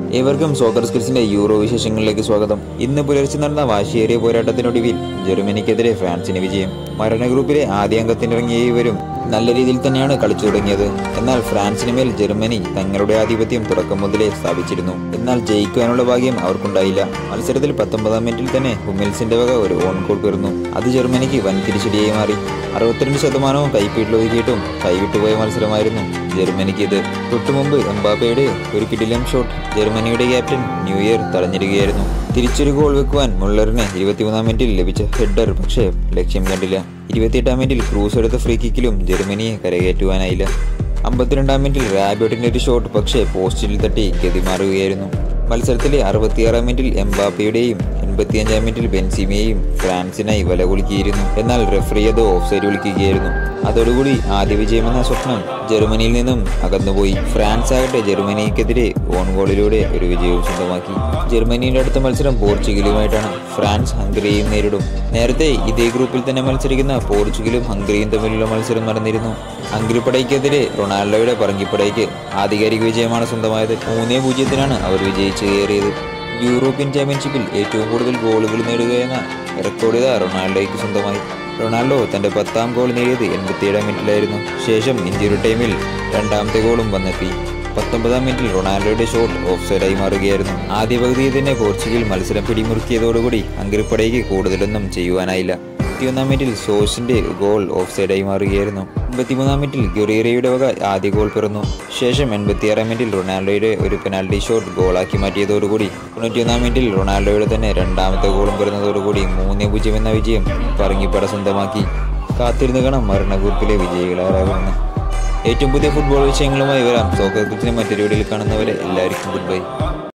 ഏവർക്കും സോക്കർ സ്കിൽസിന്റെ യൂറോ വിശേഷങ്ങളിലേക്ക് സ്വാഗതം ഇന്ന് പുലർച്ചെ നടന്ന വാശിയേറിയ പോരാട്ടത്തിനൊടുവിൽ ജർമ്മനിക്കെതിരെ ഫ്രാൻസിന് വിജയം മരണ ഗ്രൂപ്പിലെ ആദ്യ അംഗത്തിനിറങ്ങിയ ഇവരും നല്ല രീതിയിൽ തന്നെയാണ് കളിച്ചു തുടങ്ങിയത് എന്നാൽ ഫ്രാൻസിന് മേൽ ജർമ്മനി തങ്ങളുടെ ആധിപത്യം തുടക്കം മുതലേ സ്ഥാപിച്ചിരുന്നു എന്നാൽ ജയിക്കുവാനുള്ള ഭാഗ്യം അവർക്കുണ്ടായില്ല മത്സരത്തിൽ പത്തൊമ്പതാം മിനിറ്റിൽ തന്നെ ഹുമിൽസിന്റെ വക ഒരു ഓൺ ഗോൾ പിറന്നു അത് ജർമ്മനിക്ക് വൻ തിരിച്ചടിയായി മാറി അറുപത്തിരണ്ട് ശതമാനവും കൈപ്പീട്ടിലൊതുക്കിയിട്ടും കൈവിട്ടുപോയ മത്സരമായിരുന്നു ജർമ്മനിക്ക് ഇത് തൊട്ടുമുമ്പ് എംബാപ്പയുടെ ഒരു കിടിലം ഷോട്ട് ജർമ്മനിയുടെ ക്യാപ്റ്റൻ ന്യൂ ഇയർ തടഞ്ഞിടുകയായിരുന്നു തിരിച്ചൊരു ഗോൾ വെക്കുവാൻ മുള്ളറിന് ഇരുപത്തിമൂന്നാം മിനിറ്റിൽ ലഭിച്ച ഹെഡർ പക്ഷേ ലക്ഷ്യം കണ്ടില്ല ഇരുപത്തിയെട്ടാം മിനിറ്റിൽ ക്രൂസ് എടുത്ത ഫ്രീ കിക്കിലും ജർമ്മനിയെ കരകയറ്റുവാനായില്ല അമ്പത്തിരണ്ടാം മിനിറ്റിൽ റാബിയോട്ടിന്റെ ഒരു ഷോട്ട് പക്ഷേ പോസ്റ്റിൽ തട്ടി ഗതിമാറുകയായിരുന്നു മത്സരത്തിലെ അറുപത്തിയാറാം മിനിറ്റിൽ എംബാപ്പയുടെയും എൺപത്തിയഞ്ചാം മിനിറ്റിൽ ബെൻസിമയെയും ഫ്രാൻസിനായി വല കുലുക്കിയിരുന്നു എന്നാൽ റെഫറി അത് ഓഫ് സൈഡ് വിളിക്കുകയായിരുന്നു അതോടുകൂടി ആദ്യ വിജയമെന്ന സ്വപ്നം ജർമ്മനിയിൽ നിന്നും അകന്നുപോയി ഫ്രാൻസ് ആകട്ടെ ജർമ്മനിക്കെതിരെ ഓൺ ഗോളിലൂടെ ഒരു വിജയവും സ്വന്തമാക്കി ജർമ്മനിയുടെ അടുത്ത മത്സരം പോർച്ചുഗലുമായിട്ടാണ് ഫ്രാൻസ് ഹംഗറിയെയും നേരിടും നേരത്തെ ഇതേ ഗ്രൂപ്പിൽ തന്നെ മത്സരിക്കുന്ന പോർച്ചുഗലും ഹംഗറിയും തമ്മിലുള്ള മത്സരം നടന്നിരുന്നു ഹംഗറിപ്പടയ്ക്കെതിരെ റൊണാൾഡോയുടെ പറങ്കിപ്പടയ്ക്ക് ആധികാരിക വിജയമാണ് സ്വന്തമായത് മൂന്നേ പൂജ്യത്തിനാണ് അവർ വിജയിച്ചു കയറിയത് യൂറോപ്യൻ ചാമ്പ്യൻഷിപ്പിൽ ഏറ്റവും കൂടുതൽ ഗോളുകൾ നേടുക എന്ന റെക്കോർഡ് ഇതാ റൊണാൾഡോയ്ക്ക് സ്വന്തമായി റൊണാൾഡോ തന്റെ പത്താം ഗോൾ നേടിയത് എൺപത്തിയേഴാം മിനിറ്റിലായിരുന്നു ശേഷം ഇഞ്ചുറി ടൈമിൽ രണ്ടാമത്തെ ഗോളും വന്നെത്തി പത്തൊമ്പതാം മിനിറ്റിൽ റൊണാൾഡോയുടെ ഷോട്ട് ഓഫ് സൈഡായി മാറുകയായിരുന്നു ആദ്യ പകുതിയിൽ തന്നെ പോർച്ചുഗൽ മത്സരം പിടിമുറുക്കിയതോടുകൂടി ഹംഗറിപ്പടയ്ക്ക് കൂടുതലൊന്നും ചെയ്യുവാനായില്ല ഇരുപത്തിയൊന്നാം മിനിറ്റിൽ സോസിന്റെ ഗോൾ ഓഫ് സൈഡായി മാറുകയായിരുന്നു എൺപത്തിമൂന്നാം മിനിറ്റിൽ ഗൊറീറയുടെ വക ആദ്യ ഗോൾ പിറന്നു ശേഷം എൺപത്തിയാറാം മിനിറ്റിൽ റൊണാൾഡോയുടെ ഒരു പെനാൽറ്റി ഷോട്ട് ഗോളാക്കി മാറ്റിയതോടുകൂടി തൊണ്ണൂറ്റിയൊന്നാം മിനിറ്റിൽ റൊണാൾഡോയുടെ തന്നെ രണ്ടാമത്തെ ഗോളും പിറന്നതോടുകൂടി മൂന്ന് പൂജ്യം എന്ന വിജയം പറങ്ങിപ്പട സ്വന്തമാക്കി കാത്തിരുന്ന് കാണാം മരണഗ്രൂപ്പിലെ വിജയികളാരാകുമെന്ന് ഏറ്റവും പുതിയ ഫുട്ബോൾ വിഷയങ്ങളുമായി വരാം സോക്കർ ക്രിച്ചിനെ മറ്റൊരു വീഡിയോയിൽ കാണുന്നവരെ എല്ലാവർക്കും ഗുഡ് ബൈ